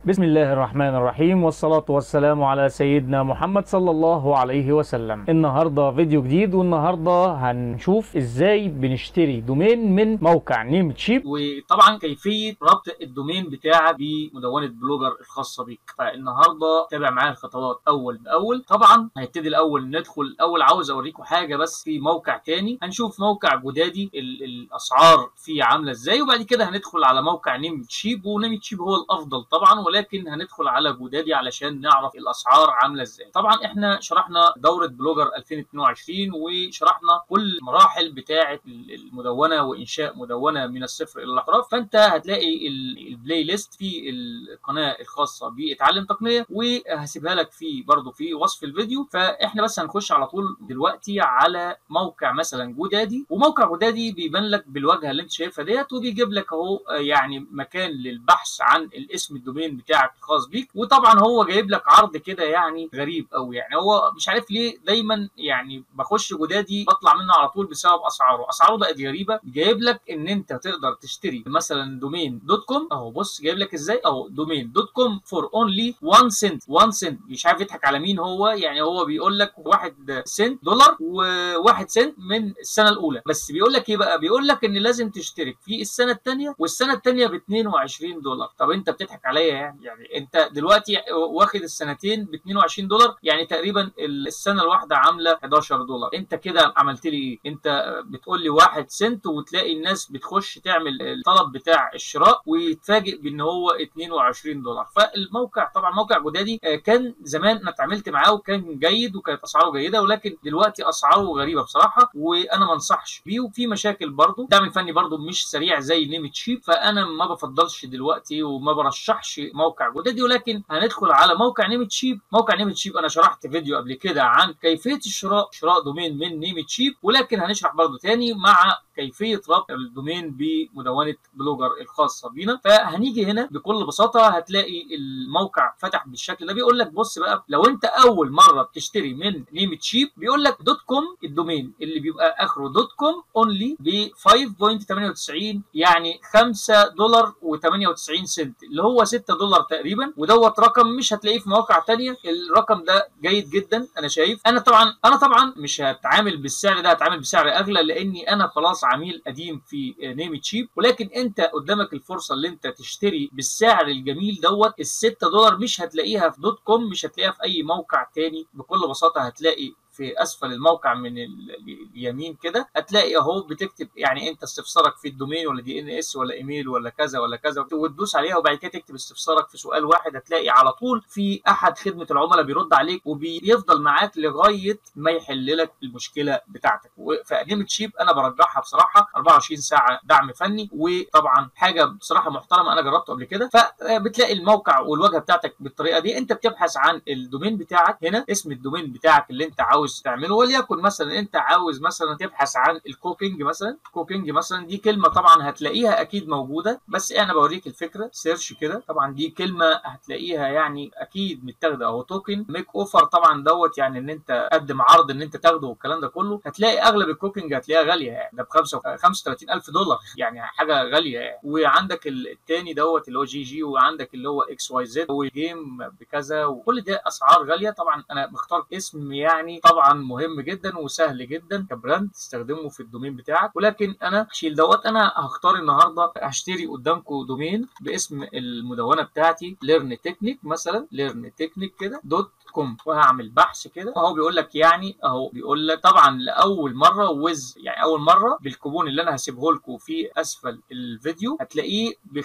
بسم الله الرحمن الرحيم والصلاة والسلام على سيدنا محمد صلى الله عليه وسلم النهاردة فيديو جديد والنهاردة هنشوف ازاي بنشتري دومين من موقع نيم تشيب وطبعا كيفيه ربط الدومين بتاعك بمدونه بلوجر الخاصه بيك فالنهارده تابع معايا الخطوات اول باول طبعا هنبتدي الاول ندخل الاول عاوز اوريكم حاجه بس في موقع تاني هنشوف موقع جدادي ال- الاسعار فيه عامله ازاي وبعد كده هندخل على موقع نيم تشيب ونيم تشيب هو الافضل طبعا ولكن هندخل على جدادي علشان نعرف الاسعار عامله ازاي طبعا احنا شرحنا دوره بلوجر 2022 وشرحنا كل المراحل بتاعه المدونه وانشاء مدونه من الصفر الى الاحتراف فانت هتلاقي ال- البلاي ليست في القناه الخاصه باتعلم تقنيه وهسيبها لك في برضو في وصف الفيديو فاحنا بس هنخش على طول دلوقتي على موقع مثلا جدادي وموقع جدادي بيبان لك بالواجهه اللي انت شايفها ديت وبيجيب لك اهو آه، يعني مكان للبحث عن الاسم الدومين بتاعك الخاص بيك وطبعا هو جايب لك عرض كده يعني غريب قوي يعني هو مش عارف ليه دايما يعني بخش جدادي بطلع منه على طول بسبب اسعاره اسعاره بقت غريبه جايب لك ان انت تقدر تشتري مثلا دومين دوت كوم اهو بص جايب لك ازاي اهو دومين دوت كوم فور اونلي 1 سنت 1 سنت مش عارف يضحك على مين هو يعني هو بيقول لك 1 سنت دولار و1 سنت من السنه الاولى بس بيقول لك ايه بقى بيقول لك ان لازم تشترك في السنه الثانيه والسنه الثانيه ب 22 دولار طب انت بتضحك عليا يعني يعني انت دلوقتي واخد السنتين ب 22 دولار يعني تقريبا السنه الواحده عامله 11 دولار انت كده عملت لي ايه انت بتقول لي 1 سنت وتلاقي الناس بتخش تعمل الطلب بتاع الشراء ويتفاجئ بان هو 22 دولار فالموقع طبعا موقع جدادي آه، كان زمان انا اتعاملت معاه وكان جيد وكانت اسعاره جيده ولكن دلوقتي اسعاره غريبه بصراحه وانا ما انصحش بيه وفي مشاكل برضه الدعم الفني برضه مش سريع زي نيم تشيب فانا ما بفضلش دلوقتي وما برشحش موقع جدادي ولكن هندخل على موقع نيم تشيب موقع نيم تشيب انا شرحت فيديو قبل كده عن كيفيه الشراء شراء دومين من نيم تشيب ولكن هنشرح برضه تاني مع كيفيه ربط الدومين بمدونه بلوجر الخاصه بينا فهنيجي هنا بكل بساطه هتلاقي الموقع فتح بالشكل ده بيقول لك بص بقى لو انت اول مره بتشتري من نيم تشيب بيقول لك دوت كوم الدومين اللي بيبقى اخره دوت كوم اونلي ب 5.98 يعني 5 دولار و98 سنت اللي هو 6 دولار تقريبا ودوت رقم مش هتلاقيه في مواقع تانية الرقم ده جيد جدا انا شايف انا طبعا انا طبعا مش هتعامل بالسعر ده هتعامل بسعر اغلى لاني انا خلاص عميل قديم في نيم تشيب ولكن انت قدامك الفرصه اللي انت تشتري بالسعر الجميل دوت ال 6 دولار مش هتلاقيها في دوت كوم مش هتلاقيها في اي موقع تاني بكل بساطه هتلاقي في اسفل الموقع من ال- اليمين كده هتلاقي اهو بتكتب يعني انت استفسارك في الدومين ولا دي ان اس ولا ايميل ولا كذا ولا كذا وتدوس عليها وبعد كده تكتب استفسارك في سؤال واحد هتلاقي على طول في احد خدمه العملاء بيرد عليك وبيفضل معاك لغايه ما يحل لك المشكله بتاعتك فنيم تشيب انا برجحها بصراحه 24 ساعه دعم فني وطبعا حاجه بصراحه محترمه انا جربته قبل كده فبتلاقي الموقع والواجهه بتاعتك بالطريقه دي انت بتبحث عن الدومين بتاعك هنا اسم الدومين بتاعك اللي انت عاوز تعمله وليكن مثلا انت عاوز مثلا تبحث عن الكوكينج مثلا كوكينج مثلا دي كلمه طبعا هتلاقيها اكيد موجوده بس انا بوريك الفكره سيرش كده طبعا دي كلمه هتلاقيها يعني اكيد متاخده اهو توكن ميك اوفر طبعا دوت يعني ان انت قدم عرض ان انت تاخده والكلام ده كله هتلاقي اغلب الكوكينج هتلاقيها غاليه يعني ده ب 35000 دولار يعني حاجه غاليه يعني وعندك التاني دوت اللي هو جي جي وعندك اللي هو اكس واي زد وجيم بكذا وكل ده اسعار غاليه طبعا انا مختار اسم يعني طبعا مهم جدا وسهل جدا كبراند تستخدمه في الدومين بتاعك ولكن انا شيل دوت انا هختار النهارده هشتري قدامكم دومين باسم المدونه بتاعتي ليرن تكنيك مثلا ليرن تكنيك كده دوت كوم وهعمل بحث كده اهو بيقول لك يعني اهو بيقول لك طبعا لاول مره وز يعني اول مره بالكوبون اللي انا هسيبه لكم في اسفل الفيديو هتلاقيه ب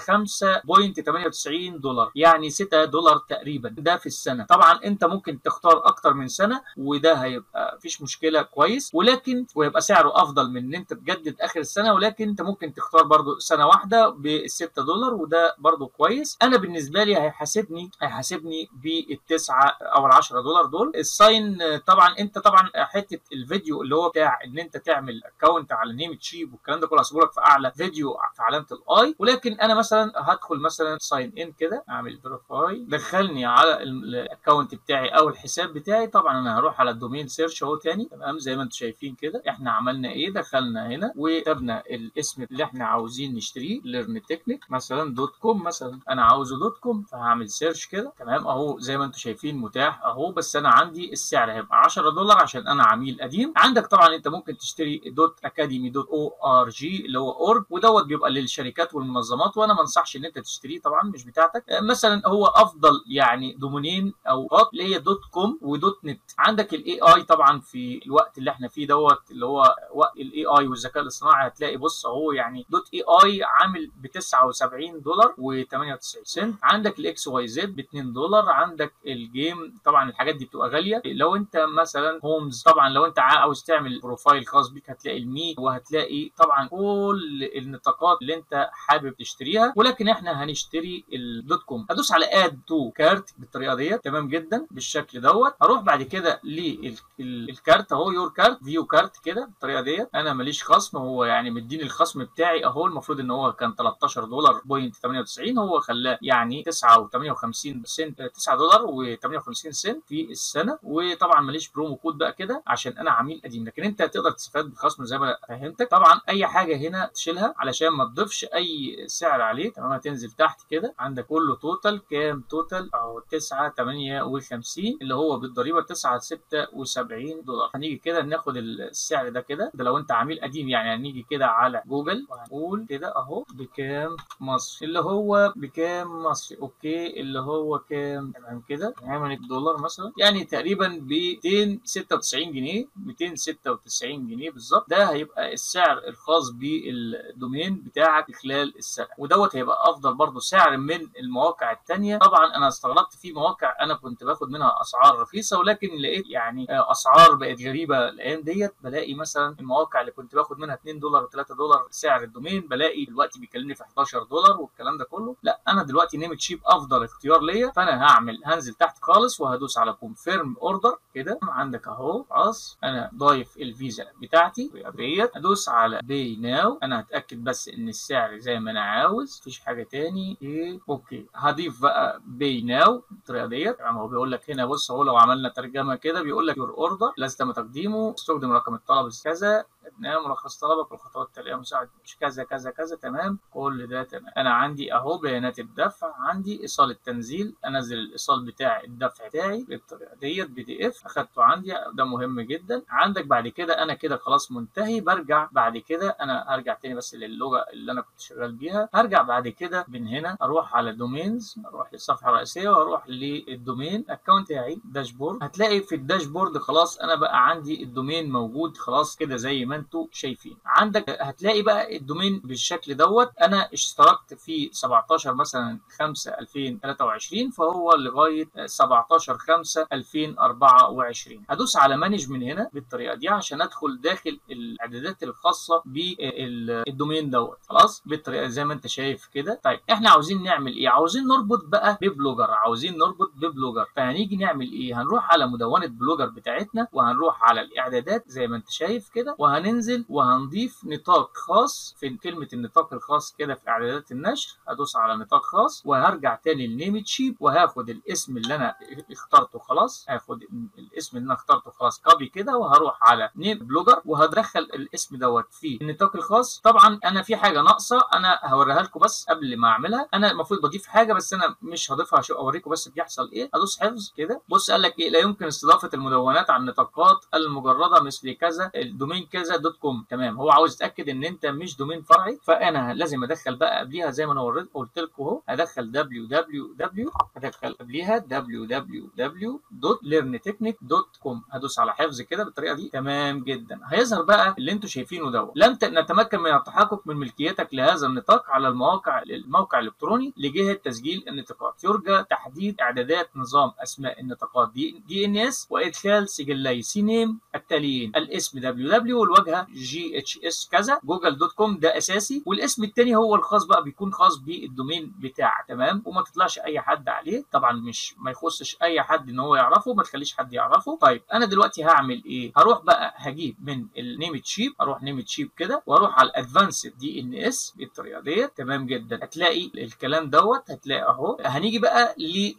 5.98 دولار يعني 6 دولار تقريبا ده في السنه طبعا انت ممكن تختار اكتر من سنه وده هيبقى مفيش مشكله كويس ولكن ويبقى سعره افضل من ان انت تجدد اخر السنه ولكن انت ممكن تختار برضو سنه واحده ب 6 دولار وده برضو كويس انا بالنسبه لي هيحاسبني هيحاسبني بالتسعه او ال 10 دولار دول الساين آه، طبعا انت طبعا حته الفيديو اللي هو بتاع ان انت تعمل اكونت على نيم تشيب والكلام ده كله هسيبه لك في اعلى فيديو في علامه الاي ولكن انا مثلا هدخل مثلا ساين ان كده اعمل فيريفاي دخلني على الاكونت بتاعي او الحساب بتاعي طبعا انا هروح على الدومين سيرش اهو تاني تمام زي ما انتم شايفين كده احنا عملنا ايه دخلنا هنا وكتبنا الاسم اللي احنا عاوزين نشتريه ليرن تكنيك مثلا دوت كوم مثلا انا عاوزه دوت كوم فهعمل سيرش كده تمام اهو زي ما انتم شايفين متاح اهو بس انا عندي السعر هيبقى 10 دولار عشان انا عميل قديم عندك طبعا انت ممكن تشتري دوت اكاديمي دوت او ار جي اللي هو اورج ودوت بيبقى للشركات والمنظمات وانا ما انصحش ان انت تشتريه طبعا مش بتاعتك مثلا هو افضل يعني دومينين او خط اللي هي دوت كوم ودوت نت عندك الاي اي طبعا في الوقت اللي احنا فيه دوت اللي هو وقت الاي اي والذكاء الاصطناعي هتلاقي بص اهو يعني دوت اي اي عامل ب 79 دولار و98 سنت عندك الاكس واي زد ب 2 دولار عندك الجيم طبعا الحاجات دي بتبقى غاليه لو انت مثلا هومز طبعا لو انت عاوز تعمل بروفايل خاص بيك هتلاقي المي وهتلاقي طبعا كل النطاقات اللي انت حابب تشتريها ولكن احنا هنشتري الدوت كوم هدوس على اد تو كارت بالطريقه ديت تمام جدا بالشكل دوت هروح بعد كده للكارت اهو يور كارت فيو كارت كده بالطريقه ديت انا ماليش خصم هو يعني مديني الخصم بتاعي اهو المفروض ان هو كان 13 دولار بوينت 98 هو خلاه يعني 9 و58 سنت 9 دولار و58 سنت في السنه وطبعا ماليش برومو كود بقى كده عشان انا عميل قديم لكن انت تقدر تستفاد بالخصم زي ما فهمتك طبعا اي حاجه هنا تشيلها علشان ما تضيفش اي سعر عليه تمام هتنزل تحت كده عندك كله توتال كام توتال اهو 9 58 اللي هو بالضريبه 9 76 دولار هنيجي كده ناخد السعر ده كده ده لو انت عميل قديم يعني هنيجي كده على جوجل وهنقول كده اهو بكام مصري اللي هو بكام مصري اوكي اللي هو كام تمام كده نعمل الدولار مثلا يعني تقريبا ب 296 جنيه 296 جنيه بالظبط ده هيبقى السعر الخاص بالدومين بتاعك خلال السنه ودوت هيبقى افضل برضه سعر من المواقع الثانيه طبعا انا استغربت في مواقع انا كنت باخد منها اسعار رخيصه ولكن لقيت يعني اسعار بقت غريبه الايام ديت بلاقي مثلا المواقع اللي كنت باخد منها 2 دولار و3 دولار سعر الدومين بلاقي دلوقتي بيكلمني في 11 دولار والكلام ده كله لا انا دلوقتي نيم تشيب افضل اختيار ليا فانا هعمل هنزل تحت خالص وهدوس على كونفيرم اوردر كده عندك اهو خلاص انا ضايف الفيزا بتاعتي ديت ادوس على باي ناو انا هتاكد بس ان السعر زي ما انا عاوز مفيش حاجه تاني ايه اوكي هضيف بقى باي ناو بالطريقه ديت يعني هو بيقول لك هنا بص هو لو عملنا ترجمه كده بيقول لك يور اوردر لازم تم تقديمه استخدم رقم الطلب كذا ابناء ملخص طلبك والخطوات التاليه مساعد مش كذا كذا كذا تمام كل ده تمام انا عندي اهو بيانات الدفع عندي ايصال التنزيل انزل الايصال بتاع الدفع بتاعي بالطريقه ديت بي دي اف اخدته عندي ده مهم جدا عندك بعد كده انا كده خلاص منتهي برجع بعد كده انا هرجع تاني بس للغه اللي انا كنت شغال بيها هرجع بعد كده من هنا اروح على دومينز اروح للصفحه الرئيسيه واروح للدومين اكونت بتاعي داشبورد هتلاقي في الداشبورد خلاص انا بقى عندي الدومين موجود خلاص كده زي ما انتم شايفين عندك هتلاقي بقى الدومين بالشكل دوت انا اشتركت في 17 مثلا 5 2023 فهو لغايه 17 5 2024 هدوس على مانج من هنا بالطريقه دي عشان ادخل داخل الاعدادات الخاصه بالدومين دوت خلاص بالطريقه زي ما انت شايف كده طيب احنا عاوزين نعمل ايه عاوزين نربط بقى ببلوجر عاوزين نربط ببلوجر فهنيجي نعمل ايه هنروح على مدونه بلوجر بتاعتنا وهنروح على الاعدادات زي ما انت شايف كده وهننزل وهنضيف نطاق خاص في كلمه النطاق الخاص كده في اعدادات النشر هدوس على نطاق خاص وهرجع تاني لنيم تشيب وهاخد الاسم اللي انا اخترته خلاص هاخد الاسم اللي انا اخترته خلاص كوبي كده وهروح على نيم بلوجر وهدخل الاسم دوت في النطاق الخاص طبعا انا في حاجه ناقصه انا هوريها لكم بس قبل ما اعملها انا المفروض بضيف حاجه بس انا مش هضيفها شو اوريكم بس بيحصل ايه ادوس حفظ كده بص قال لك ايه لا يمكن استضافه المدونات عن النطاقات المجرده مثل كذا الدومين كذا دوت كوم تمام هو عاوز يتاكد ان انت مش دومين فرعي فانا لازم ادخل بقى قبليها زي ما انا وريت قلت لكم اهو هدخل www هدخل قبليها www.learntechnic.com هدوس على حفظ كده بالطريقه دي تمام جدا هيظهر بقى اللي انتم شايفينه دوت لم نتمكن من التحقق من ملكيتك لهذا النطاق على المواقع الموقع الالكتروني لجهه تسجيل النطاقات يرجى تحديد اعدادات نظام اسماء النطاقات دي دي ان اس وادخال سجلي سي نيم التاليين الاسم www والوجه الواجهه جي اتش اس كذا جوجل دوت كوم ده اساسي والاسم التاني هو الخاص بقى بيكون خاص بالدومين بتاعك تمام وما تطلعش اي حد عليه طبعا مش ما يخصش اي حد ان هو يعرفه ما تخليش حد يعرفه طيب انا دلوقتي هعمل ايه هروح بقى هجيب من النيم تشيب اروح نيم تشيب كده واروح على الادفانسد دي ان اس بالطريقه ديت تمام جدا هتلاقي الكلام دوت هتلاقي اهو هنيجي بقى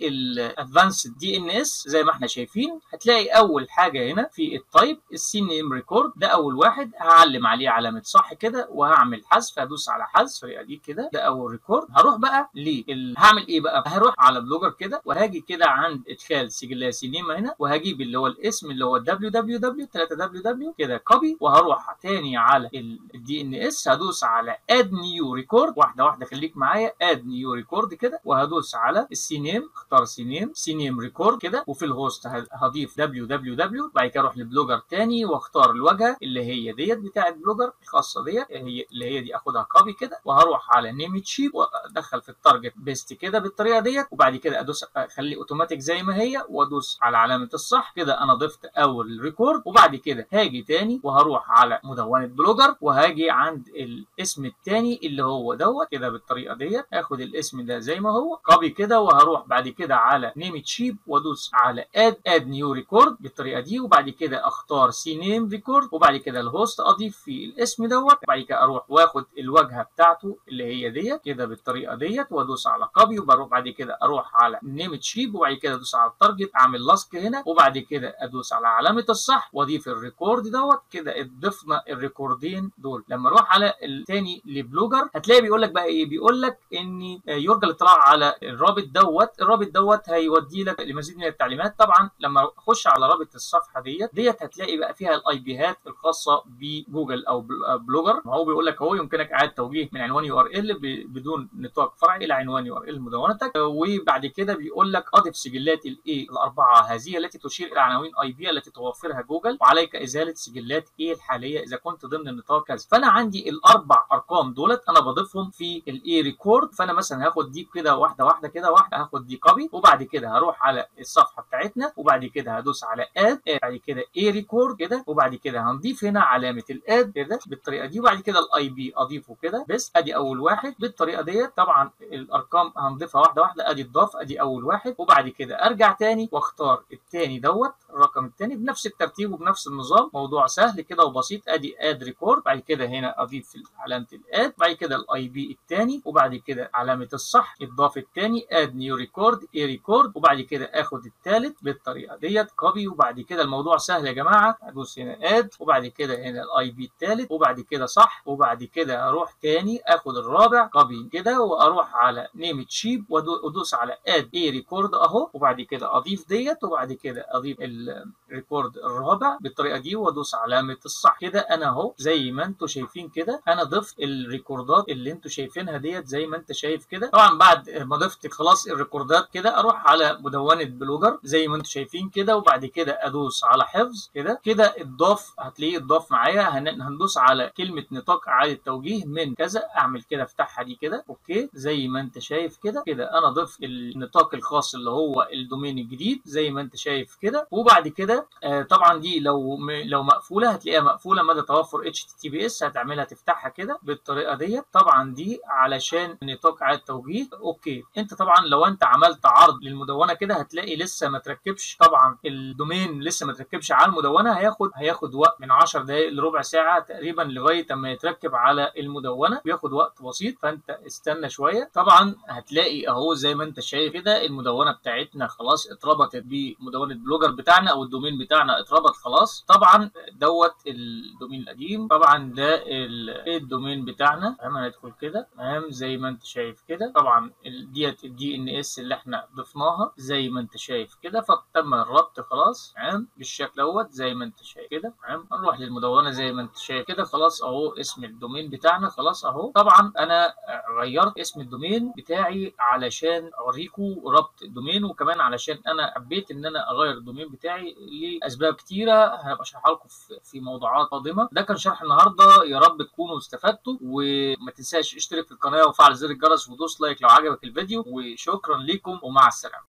للادفانسد دي ان اس زي ما احنا شايفين هتلاقي اول حاجه هنا في التايب السي نيم ريكورد ده اول واحد هعلم عليه علامه صح كده وهعمل حذف هدوس على حذف الطريقه دي كده ده اول ريكورد هروح بقى لل هعمل ايه بقى هروح على بلوجر كده وهاجي كده عند ادخال سجلها سينما هنا وهجيب اللي هو الاسم اللي هو www 3 www كده كوبي وهروح تاني على الدي ان اس هدوس على اد نيو ريكورد واحده واحده خليك معايا اد نيو ريكورد كده وهدوس على السي نيم اختار سي نيم سي نيم ريكورد كده وفي الهوست هضيف www بعد كده اروح لبلوجر تاني واختار الواجهه اللي هي ديت بتاعه بلوجر الخاصه ديت هي اللي هي دي اخدها كوبي كده وهروح على نيم تشيب وادخل في التارجت بيست كده بالطريقه ديت وبعد كده ادوس اخليه اوتوماتيك زي ما هي وادوس على علامه الصح كده انا ضفت اول ريكورد وبعد كده هاجي تاني وهروح على مدونه بلوجر وهاجي عند الاسم التاني اللي هو دوت كده بالطريقه ديت اخد الاسم ده زي ما هو كوبي كده وهروح بعد كده على نيم تشيب وادوس على اد اد نيو ريكورد بالطريقه دي وبعد كده اختار سي نيم ريكورد وبعد كده الهوست اضيف فيه الاسم دوت بعد كده اروح واخد الواجهه بتاعته اللي هي ديت كده بالطريقه ديت وادوس على كوبي وبروح بعد كده اروح على نيم تشيب وبعد كده ادوس على التارجت اعمل لاسك هنا وبعد كده ادوس على علامه الصح واضيف الريكورد دوت كده ضفنا الريكوردين دول لما اروح على الثاني لبلوجر هتلاقي بيقول لك بقى ايه بيقول لك ان يرجى الاطلاع على الرابط دوت الرابط دوت هيودي لك لمزيد من التعليمات طبعا لما اخش على رابط الصفحه ديت ديت هتلاقي بقى فيها الاي بيهات الخاصه بجوجل او بلوجر هو بيقول لك اهو يمكنك اعاده توجيه من عنوان يو ار ال بدون نطاق فرعي الى عنوان يو ار ال مدونتك وبعد كده بيقول لك اضف سجلات الاي الاربعه هذه التي تشير الى عناوين اي بي التي توفرها جوجل وعليك ازاله سجلات ايه الحاليه اذا كنت ضمن النطاق كذا فانا عندي الاربع ارقام دولت انا بضيفهم في الاي ريكورد فانا مثلا هاخد دي كده واحده واحده كده واحده هاخد دي كوبي وبعد كده هروح على الصفحه بتاعتنا وبعد كده هدوس على اد بعد كده اي ريكورد كده وبعد كده هنضيف هنا علامه الاد كده بالطريقه دي وبعد كده الاي بي اضيفه كده بس ادي اول واحد بالطريقه ديت طبعا الارقام هنضيفها واحده واحده ادي الضاف ادي اول واحد وبعد كده ارجع تاني واختار التاني دوت الرقم التاني بنفس الترتيب وبنفس النظام موضوع سهل كده وبسيط ادي اد ريكورد بعد كده هنا اضيف علامه الاد بعد كده الاي بي التاني وبعد كده علامه الصح الضاف التاني اد نيو ريكورد اي ريكورد وبعد كده اخد التالت بالطريقه ديت كوبي وبعد كده الموضوع سهل يا جماعه ادوس هنا اد وبعد كده هنا الاي بي التالت وبعد كده صح وبعد كده اروح تاني اخد الرابع كوبي كده واروح على نيم تشيب وادوس على اد اي ريكورد اهو وبعد كده اضيف ديت وبعد كده اضيف الريكورد الرابع بالطريقه دي وادوس علامه الصح كده انا اهو زي ما انتم شايفين كده انا ضفت الريكوردات اللي انتم شايفينها ديت زي ما انت شايف كده طبعا بعد ما ضفت خلاص الريكوردات كده اروح على مدونه بلوجر زي ما انتم شايفين كده وبعد كده ادوس على حفظ كده كده اتضاف هتلاقيه اتضاف معايا هندوس على كلمه نطاق اعاده توجيه من كذا اعمل كده افتحها دي كده اوكي زي ما انت شايف كده كده انا ضفت النطاق الخاص اللي هو الدومين الجديد زي ما انت شايف كده وبعد كده آه طبعا دي لو لو مقفوله هتلاقيها مقفوله مدى توفر اتش تي بي اس هتعملها تفتحها كده بالطريقه ديت طبعا دي علشان نطاق اعاده توجيه اوكي انت طبعا لو انت عملت عرض للمدونه كده هتلاقي لسه ما تركبش طبعا الدومين لسه ما تركبش على المدونه هياخد هياخد وقت من 10 دقائق لربع ساعه تقريبا لغايه اما يتركب على المدونه بياخد وقت بسيط فانت استنى شويه طبعا هتلاقي اهو زي ما انت شايف كده المدونه بتاعتنا خلاص اتربطت بمدونه بلوجر بتاعنا او الدومين بتاعنا اتربط خلاص طبعا دوت الدومين القديم طبعا ده الدومين بتاعنا تمام هندخل كده تمام زي ما انت شايف كده طبعا ديت الدي ان اس اللي احنا ضفناها زي ما انت شايف كده فتم الربط خلاص تمام بالشكل دوت زي ما انت شايف كده تمام نروح للمدونه زي ما انت شايف كده خلاص اهو اسم الدومين بتاعنا خلاص اهو طبعا انا غيرت اسم الدومين بتاعي علشان اوريكم ربط الدومين وكمان علشان انا حبيت ان انا اغير الدومين بتاعي لاسباب كتيره هبقى اشرحها لكم في موضوعات قادمه ده كان شرح النهارده يا رب تكونوا استفدتوا وما تنساش اشترك في القناه وفعل زر الجرس ودوس لايك لو عجبك الفيديو وشكرا لكم ومع السلامه